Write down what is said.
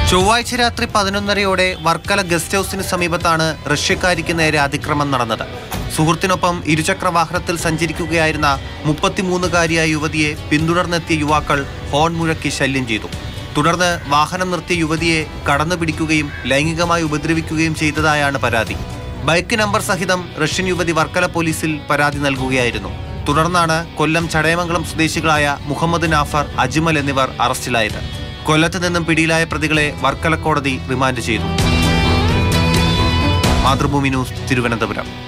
ചൊവ്വാഴ്ച രാത്രി പതിനൊന്നരയോടെ വർക്കല ഗസ്റ്റ് ഹൌസിന് സമീപത്താണ് റഷ്യക്കാരിക്ക് നേരെ അതിക്രമം നടന്നത് സുഹൃത്തിനൊപ്പം ഇരുചക്ര വാഹനത്തിൽ സഞ്ചരിക്കുകയായിരുന്ന മുപ്പത്തിമൂന്നുകാരിയായ യുവതിയെ പിന്തുടർന്നെത്തിയ യുവാക്കൾ ഹോൺ മുഴക്കി ശല്യം ചെയ്തു തുടർന്ന് വാഹനം നിർത്തിയ യുവതിയെ കടന്നു പിടിക്കുകയും ലൈംഗികമായി ഉപദ്രവിക്കുകയും ചെയ്തതായാണ് പരാതി ബൈക്ക് നമ്പർ സഹിതം റഷ്യൻ യുവതി വർക്കല പോലീസിൽ പരാതി നൽകുകയായിരുന്നു തുടർന്നാണ് കൊല്ലം ചടയമംഗലം സ്വദേശികളായ മുഹമ്മദ് നാഫർ അജ്മൽ എന്നിവർ അറസ്റ്റിലായത് കൊല്ലത്ത് നിന്നും പിടിയിലായ പ്രതികളെ വർക്കല കോടതി റിമാൻഡ് ചെയ്തു മാതൃഭൂമി ന്യൂസ് തിരുവനന്തപുരം